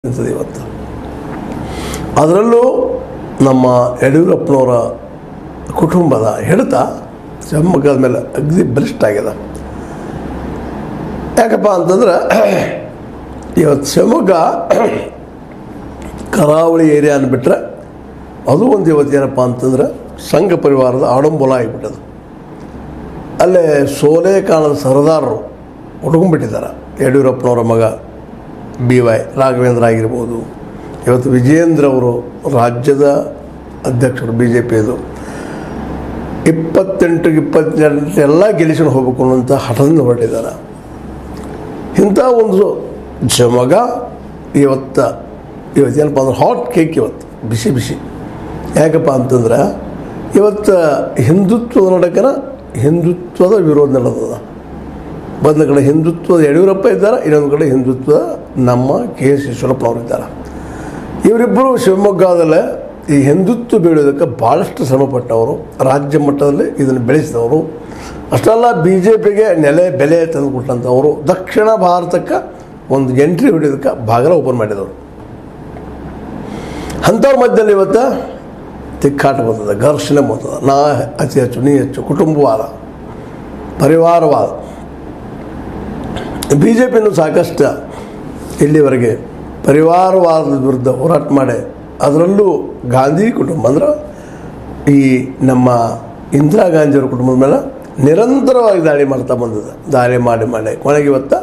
ನಿಂತದೆ ಇವತ್ತು ಅದರಲ್ಲೂ ನಮ್ಮ ಯಡಿಯೂರಪ್ಪನವರ ಕುಟುಂಬದ ಹಿಡಿತ ಶಿವಮೊಗ್ಗದ ಮೇಲೆ ಅಗದಿ ಬಲಿಷ್ಠ ಆಗಿದೆ ಯಾಕಪ್ಪ ಅಂತಂದ್ರೆ ಇವತ್ತು ಶಿವಮೊಗ್ಗ ಕರಾವಳಿ ಏರಿಯಾ ಅಂದ್ಬಿಟ್ರೆ ಅದು ಒಂದು ಇವತ್ತು ಏನಪ್ಪ ಅಂತಂದ್ರೆ ಸಂಘ ಪರಿವಾರದ ಆಡಂಬಲ ಆಗಿಬಿಟ್ಟದು ಅಲ್ಲೇ ಸೋಲೆ ಕಾಣದ ಸರದಾರರು ಹುಡುಕೊಂಡ್ಬಿಟ್ಟಿದ್ದಾರೆ ಯಡಿಯೂರಪ್ಪನವರ ಮಗ ಬಿ ವೈ ರಾಘವೇಂದ್ರ ಆಗಿರ್ಬೋದು ಇವತ್ತು ವಿಜಯೇಂದ್ರ ಅವರು ರಾಜ್ಯದ ಅಧ್ಯಕ್ಷರು ಬಿ ಜೆ ಪಿಯದು ಇಪ್ಪತ್ತೆಂಟು ಇಪ್ಪತ್ತೆಂಟು ಎಲ್ಲ ಗೆಲ್ಲಿಸ್ಕೊಂಡು ಹೋಗ್ಬೇಕು ಅನ್ನೋಂಥ ಹಠದಿಂದ ಹೊರಟಿದ್ದಾರೆ ಇಂಥ ಒಂದು ಶಿವಮೊಗ್ಗ ಇವತ್ತ ಇವತ್ತೇನಪ್ಪ ಅಂದ್ರೆ ಹಾಟ್ ಕೇಕ್ ಇವತ್ತು ಬಿಸಿ ಬಿಸಿ ಯಾಕಪ್ಪ ಅಂತಂದ್ರೆ ಇವತ್ತು ಹಿಂದುತ್ವದ ನಡಕನ ಹಿಂದುತ್ವದ ವಿರೋಧ ನಡೆದದ ಒಂದು ಕಡೆ ಹಿಂದುತ್ವದ ಯಡಿಯೂರಪ್ಪ ಇದ್ದಾರೆ ಇನ್ನೊಂದು ಕಡೆ ಹಿಂದುತ್ವದ ನಮ್ಮ ಕೆ ಎಸ್ ಈಶ್ವರಪ್ಪನವರು ಇದ್ದಾರೆ ಇವರಿಬ್ಬರು ಶಿವಮೊಗ್ಗದಲ್ಲೇ ಈ ಹಿಂದುತ್ವ ಬೆಳೆಯೋದಕ್ಕೆ ಭಾಳಷ್ಟು ಶ್ರಮಪಟ್ಟವರು ರಾಜ್ಯ ಮಟ್ಟದಲ್ಲಿ ಇದನ್ನು ಬೆಳೆಸಿದವರು ಅಷ್ಟೆಲ್ಲ ಬಿ ಜೆ ಪಿಗೆ ನೆಲೆ ಬೆಲೆ ತಂದುಕೊಟ್ಟಂಥವರು ದಕ್ಷಿಣ ಭಾರತಕ್ಕೆ ಒಂದು ಎಂಟ್ರಿ ಹೊಡೆಯೋದಕ್ಕೆ ಬಾಗಿಲ ಓಪನ್ ಮಾಡಿದವರು ಅಂಥವ್ರ ಮಧ್ಯದಲ್ಲಿ ಇವತ್ತು ತಿಕ್ಕಾಟ ಬರ್ತದೆ ಘರ್ಷಣೆ ಬರ್ತದೆ ನಾ ಅತಿ ಹೆಚ್ಚು ನೀ ಹೆಚ್ಚು ಕುಟುಂಬವಾದ ಪರಿವಾರವಾದ ಬಿ ಜೆ ಪಿನೂ ಸಾಕಷ್ಟು ಇಲ್ಲಿವರೆಗೆ ಪರಿವಾರವಾದದ ವಿರುದ್ಧ ಹೋರಾಟ ಮಾಡಿ ಅದರಲ್ಲೂ ಗಾಂಧಿ ಕುಟುಂಬ ಅಂದ್ರೆ ಈ ನಮ್ಮ ಇಂದಿರಾ ಗಾಂಧಿಯವರ ಕುಟುಂಬದ ಮೇಲೆ ನಿರಂತರವಾಗಿ ದಾಳಿ ಮಾಡ್ತಾ ಬಂದಿದೆ ದಾಳಿ ಮಾಡಿ ಮಾಡಿ ಕೊನೆಗೆ ಇವತ್ತು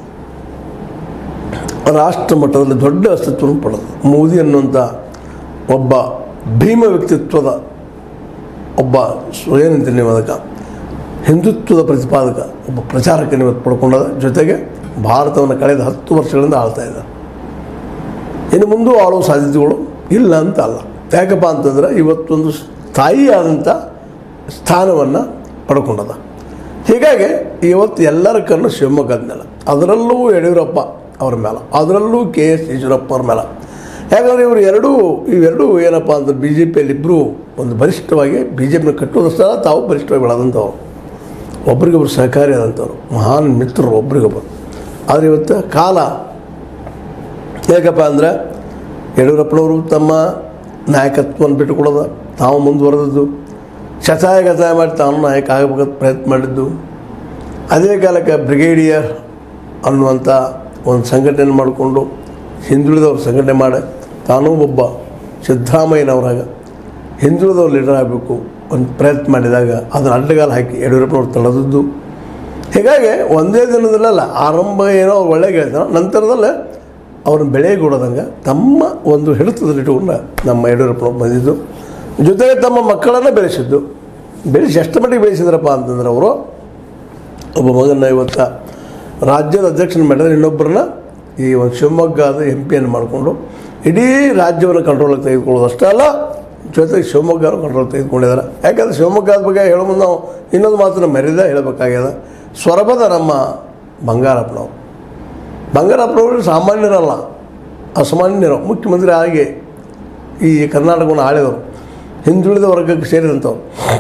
ರಾಷ್ಟ್ರ ಮಟ್ಟದಲ್ಲಿ ದೊಡ್ಡ ಅಸ್ತಿತ್ವವನ್ನು ಪಡೆದು ಮೋದಿ ಅನ್ನುವಂಥ ಒಬ್ಬ ಭೀಮ ವ್ಯಕ್ತಿತ್ವದ ಒಬ್ಬ ಏನಂತೀನಿ ನೀವು ಅದಕ್ಕೆ ಹಿಂದುತ್ವದ ಪ್ರತಿಪಾದಕ ಒಬ್ಬ ಪ್ರಚಾರಕ ಇವತ್ತು ಪಡ್ಕೊಂಡದ ಜೊತೆಗೆ ಭಾರತವನ್ನು ಕಳೆದ ಹತ್ತು ವರ್ಷಗಳಿಂದ ಆಳ್ತಾ ಇದೆ ಇನ್ನು ಮುಂದೂ ಆಳುವ ಸಾಧ್ಯತೆಗಳು ಇಲ್ಲ ಅಂತ ಅಲ್ಲ ಯಾಕಪ್ಪ ಅಂತಂದ್ರೆ ಇವತ್ತೊಂದು ಸ್ಥಾಯಿಯಾದಂಥ ಸ್ಥಾನವನ್ನು ಪಡ್ಕೊಂಡದ ಹೀಗಾಗಿ ಇವತ್ತು ಎಲ್ಲರ ಕಣ್ಣು ಶಿವಮೊಗ್ಗದ ಮೇಲೆ ಅದರಲ್ಲೂ ಯಡಿಯೂರಪ್ಪ ಅವ್ರ ಮೇಲೆ ಅದರಲ್ಲೂ ಕೆ ಎಸ್ ಈಶ್ವರಪ್ಪ ಅವ್ರ ಮೇಲೆ ಯಾಕಂದರೆ ಇವರು ಎರಡೂ ಇವೆರಡೂ ಏನಪ್ಪ ಅಂದ್ರೆ ಬಿ ಜೆ ಪಿಯಲ್ಲಿ ಇಬ್ಬರು ಒಂದು ಬಲಿಷ್ಠವಾಗಿ ಬಿ ಜೆ ಪಿನ ಕಟ್ಟೋದಷ್ಟೇ ಅಲ್ಲ ತಾವು ಬಲಿಷ್ಠವಾಗಿ ಬೆಳೆದಂಥವ್ರು ಒಬ್ರಿಗೊಬ್ರು ಸಹಕಾರಿ ಆದಂಥವ್ರು ಮಹಾನ್ ಮಿತ್ರರು ಒಬ್ರಿಗೊಬ್ಬರು ಆದರೆ ಇವತ್ತು ಕಾಲ ಯಾಕಪ್ಪ ಅಂದರೆ ಯಡಿಯೂರಪ್ಪನವರು ತಮ್ಮ ನಾಯಕತ್ವವನ್ನು ಬಿಟ್ಟುಕೊಡೋದು ತಾವು ಮುಂದುವರೆದದ್ದು ಶತಾಯ ಗತಾಯ ಮಾಡಿ ತಾನು ನಾಯಕ ಆಗಬೇಕಂತ ಪ್ರಯತ್ನ ಮಾಡಿದ್ದು ಅದೇ ಕಾಲಕ್ಕೆ ಬ್ರಿಗೇಡಿಯರ್ ಅನ್ನುವಂಥ ಒಂದು ಸಂಘಟನೆ ಮಾಡಿಕೊಂಡು ಹಿಂದುಳಿದವ್ರ ಸಂಘಟನೆ ಮಾಡಿ ತಾನೂ ಒಬ್ಬ ಸಿದ್ದರಾಮಯ್ಯನವರಾಗ ಹಿಂದುಳಿದವ್ರು ಲೀಡರ್ ಆಗಬೇಕು ಒಂದು ಪ್ರಯತ್ನ ಮಾಡಿದಾಗ ಅದನ್ನು ಅಡ್ಡಗಾಲ ಹಾಕಿ ಯಡಿಯೂರಪ್ಪನವ್ರು ತಳೆದದ್ದು ಹೀಗಾಗಿ ಒಂದೇ ದಿನದಲ್ಲ ಆರಂಭ ಏನೋ ಅವ್ರು ಒಳ್ಳೆ ಹೇಳ್ತಾನೆ ನಂತರದಲ್ಲೇ ಅವ್ರನ್ನ ಬೆಳೆಗೊಡೋದಂಗೆ ತಮ್ಮ ಒಂದು ಹಿಡಿತದಲ್ಲಿಟ್ಟುಕೊಂಡು ನಮ್ಮ ಯಡಿಯೂರಪ್ಪನವ್ರು ಬಂದಿದ್ದು ಜೊತೆಗೆ ತಮ್ಮ ಮಕ್ಕಳನ್ನು ಬೆಳೆಸಿದ್ದು ಬೆಳೆಸಿ ಎಷ್ಟು ಮಟ್ಟಿಗೆ ಬೆಳೆಸಿದ್ರಪ್ಪ ಅಂತಂದ್ರೆ ಅವರು ಒಬ್ಬ ಮಗನ ಇವತ್ತು ರಾಜ್ಯದ ಅಧ್ಯಕ್ಷನ ಮಾಡಿದ್ರೆ ಇನ್ನೊಬ್ಬರನ್ನ ಈ ಒಂದು ಶಿವಮೊಗ್ಗದ ಎಂ ಪಿಯನ್ನು ಮಾಡಿಕೊಂಡು ಇಡೀ ರಾಜ್ಯವನ್ನು ಕಂಟ್ರೋಲಿಗೆ ತೆಗೆದುಕೊಳ್ಳೋದು ಅಷ್ಟೇ ಅಲ್ಲ ಜೊತೆಗೆ ಶಿವಮೊಗ್ಗನ ಕಂಟ್ರೋಲ್ ತೆಗೆದುಕೊಂಡಿದ್ದಾರೆ ಯಾಕಂದರೆ ಶಿವಮೊಗ್ಗದ ಬಗ್ಗೆ ಹೇಳೋ ಮುಂದೆ ನಾವು ಇನ್ನೊಂದು ಮಾತನ್ನು ಮರ್ಯಾದ ಹೇಳಬೇಕಾಗ್ಯದ ಸ್ವರಬದ ನಮ್ಮ ಬಂಗಾರಪ್ಪನವರು ಬಂಗಾರಪ್ಪನವರು ಸಾಮಾನ್ಯರಲ್ಲ ಅಸಾಮಾನ್ಯರು ಮುಖ್ಯಮಂತ್ರಿ ಆಗಿ ಈ ಕರ್ನಾಟಕವನ್ನು ಆಳಿದವರು ಹಿಂದುಳಿದ ವರ್ಗಕ್ಕೆ ಸೇರಿದಂಥವ್ರು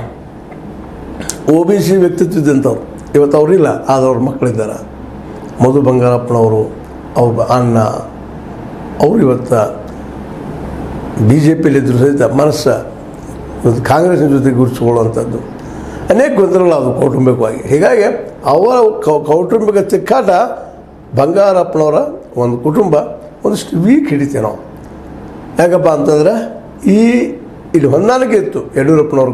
ಒ ಬಿ ಸಿ ವ್ಯಕ್ತಿತ್ವ ಇದ್ದಂಥವ್ರು ಇವತ್ತು ಅವರಿಲ್ಲ ಆದವ್ರ ಮಕ್ಕಳಿದ್ದಾರೆ ಮಧು ಬಂಗಾರಪ್ಪನವರು ಅವ್ರ ಅಣ್ಣ ಅವರು ಇವತ್ತು ಬಿ ಜೆ ಪಿಯಲ್ಲಿದ್ದರೂ ಸಹಿತ ಮನಸ್ಸು ಇವತ್ತು ಕಾಂಗ್ರೆಸ್ನ ಜೊತೆ ಗುರುತಿಸ್ಕೊಳ್ಳುವಂಥದ್ದು ಅನೇಕ ಗೊಂದಲಗಳು ಅದು ಕೌಟುಂಬಿಕವಾಗಿ ಹೀಗಾಗಿ ಅವರ ಕೌ- ಕೌಟುಂಬಿಕ ತಿಕ್ಕಾಟ ಬಂಗಾರಪ್ಪನವರ ಒಂದು ಕುಟುಂಬ ಒಂದಿಷ್ಟು ವೀಕ್ ಹಿಡಿತೇವೆ ನಾವು ಯಾಕಪ್ಪ ಅಂತಂದ್ರೆ ಈ ಇಲ್ಲಿ ಹೊಂದಾಣಿಕೆ ಇತ್ತು ಯಡಿಯೂರಪ್ಪನವ್ರ